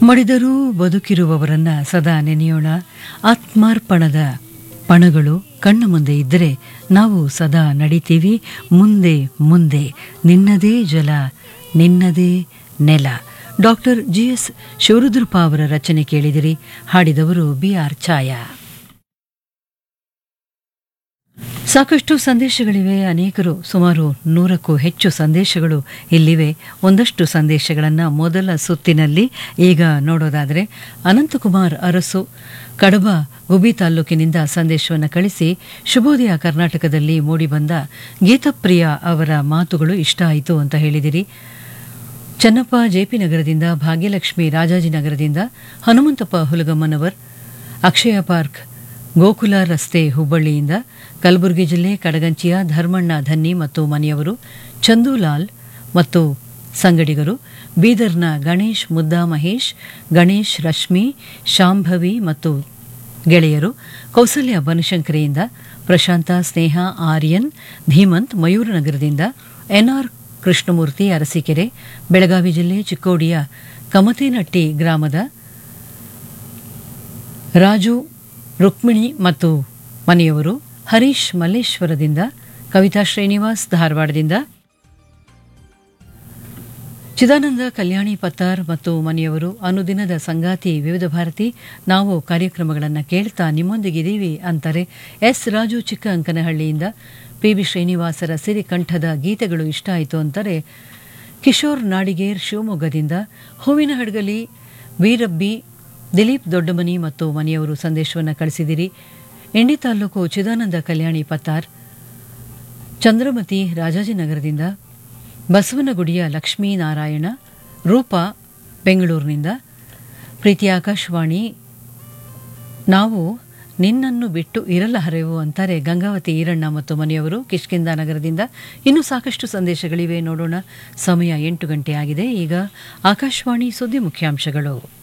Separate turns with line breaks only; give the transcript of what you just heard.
ಮಡಿದರೂ ಬದುಕಿರುವವರನ್ನ ಸದಾ ನೆನೆಯೋಣ ಆತ್ಮಾರ್ಪಣದ ಪಣಗಳು ಕಣ್ಣು ಮುಂದೆ ಇದ್ದರೆ ನಾವು ಸದಾ ನಡಿತೀವಿ ಮುಂದೆ ಮುಂದೆ ನಿನ್ನದೇ ಜಲ ನಿನ್ನದೇ ನೆಲ ಡಾಕ್ಟರ್ ಜಿ ಎಸ್ ಶಿವರುದ್ರಪ್ಪ ಅವರ ರಚನೆ ಕೇಳಿದಿರಿ ಹಾಡಿದವರು ಬಿ ಆರ್ ಛಾಯಾ ಸಾಕಷ್ಟು ಸಂದೇಶಗಳಿವೆ ಅನೇಕರು ಸುಮಾರು ನೂರಕ್ಕೂ ಹೆಚ್ಚು ಸಂದೇಶಗಳು ಇಲ್ಲಿವೆ ಒಂದಷ್ಟು ಸಂದೇಶಗಳನ್ನು ಮೊದಲ ಸುತ್ತಿನಲ್ಲಿ ಈಗ ನೋಡೋದಾದರೆ ಅನಂತಕುಮಾರ್ ಅರಸು ಕಡಬ ಗುಬಿ ತಾಲೂಕಿನಿಂದ ಸಂದೇಶವನ್ನು ಕಳಿಸಿ ಶುಭೋದಯ ಕರ್ನಾಟಕದಲ್ಲಿ ಮೂಡಿಬಂದ ಗೀತಪ್ರಿಯ ಅವರ ಮಾತುಗಳು ಇಷ್ಟ ಆಯಿತು ಅಂತ ಹೇಳಿದಿರಿ ಚನ್ನಪ್ಪ ಜೆಪಿ ನಗರದಿಂದ ಭಾಗ್ಯಲಕ್ಷ್ಮಿ ರಾಜಾಜಿನಗರದಿಂದ ಹನುಮಂತಪ್ಪ ಹುಲಗಮ್ಮನವರ್ ಅಕ್ಷಯ ಪಾರ್ಕ್ ಗೋಕುಲ ರಸ್ತೆ ಹುಬ್ಬಳ್ಳಿಯಿಂದ ಕಲಬುರಗಿ ಜಿಲ್ಲೆ ಕಡಗಂಚಿಯ ಧರ್ಮಣ್ಣ ಧನ್ನಿ ಮತ್ತು ಮನೆಯವರು ಚಂದೂಲಾಲ್ ಮತ್ತು ಸಂಗಡಿಗರು ಬೀದರ್ನ ಗಣೇಶ್ ಮುದ್ದಾ ಮಹೇಶ್ ಗಣೇಶ್ ರಶ್ಮಿ ಶಾಂಭವಿ ಮತ್ತು ಗೆಳೆಯರು ಕೌಸಲ್ಯ ಬನಶಂಕರಿಯಿಂದ ಪ್ರಶಾಂತ ಸ್ನೇಹ ಆರ್ಯನ್ ಧೀಮಂತ್ ಮಯೂರನಗರದಿಂದ ಎನ್ಆರ್ ಕೃಷ್ಣಮೂರ್ತಿ ಅರಸೀಕೆರೆ ಬೆಳಗಾವಿ ಜಿಲ್ಲೆ ಚಿಕ್ಕೋಡಿಯ ಕಮತೇನಟ್ಟಿ ಗ್ರಾಮದ ರಾಜು ರುಕ್ಮಿಣಿ ಮತ್ತು ಮನೆಯವರು ಹರೀಶ್ ಮಲ್ಲೇಶ್ವರದಿಂದ ಕವಿತಾ ಶ್ರೀನಿವಾಸ್ ಧಾರವಾಡದಿಂದ ಚಿದಾನಂದ ಕಲ್ಯಾಣಿ ಪತ್ತಾರ್ ಮತ್ತು ಮನೆಯವರು ಅನುದಿನದ ಸಂಗಾತಿ ವಿವಿಧ ಭಾರತಿ ನಾವು ಕಾರ್ಯಕ್ರಮಗಳನ್ನು ಕೇಳ್ತಾ ನಿಮ್ಮೊಂದಿಗಿದ್ದೀವಿ ಅಂತಾರೆ ಎಸ್ ರಾಜು ಚಿಕ್ಕ ಅಂಕನಹಳ್ಳಿಯಿಂದ ಪಿ ಬಿ ಶ್ರೀನಿವಾಸರ ಸಿರಿಕಂಠದ ಗೀತೆಗಳು ಇಷ್ಟ ಆಯಿತು ಅಂತಾರೆ ಕಿಶೋರ್ ನಾಡಿಗೇರ್ ಶಿವಮೊಗ್ಗದಿಂದ ಹೂವಿನ ಹಡಗಲಿ ವೀರಬ್ಬಿ ದಿಲೀಪ್ ದೊಡ್ಡಮನಿ ಮತ್ತು ಮನೆಯವರು ಸಂದೇಶವನ್ನು ಕಳಿಸಿದಿರಿ ಇಂಡಿ ತಾಲೂಕು ಚಿದಾನಂದ ಕಲ್ಯಾಣಿ ಪತ್ತಾರ್ ಚಂದ್ರಮತಿ ರಾಜಾಜಿನಗರದಿಂದ ಬಸವನಗುಡಿಯ ಲಕ್ಷ್ಮೀನಾರಾಯಣ ರೂಪ ಬೆಂಗಳೂರಿನಿಂದ ಪ್ರೀತಿ ಆಕಾಶವಾಣಿ ನಾವು ನಿನ್ನನ್ನು ಬಿಟ್ಟು ಇರಲ್ಲ ಹರೆವು ಅಂತಾರೆ ಗಂಗಾವತಿ ಈರಣ್ಣ ಮತ್ತು ಮನೆಯವರು ಕಿಷ್ಕಿಂದ ನಗರದಿಂದ ಇನ್ನೂ ಸಾಕಷ್ಟು ಸಂದೇಶಗಳಿವೆ ನೋಡೋಣ ಸಮಯ ಎಂಟು ಗಂಟೆ ಆಗಿದೆ ಈಗ ಆಕಾಶವಾಣಿ ಸುದ್ದಿ ಮುಖ್ಯಾಂಶಗಳು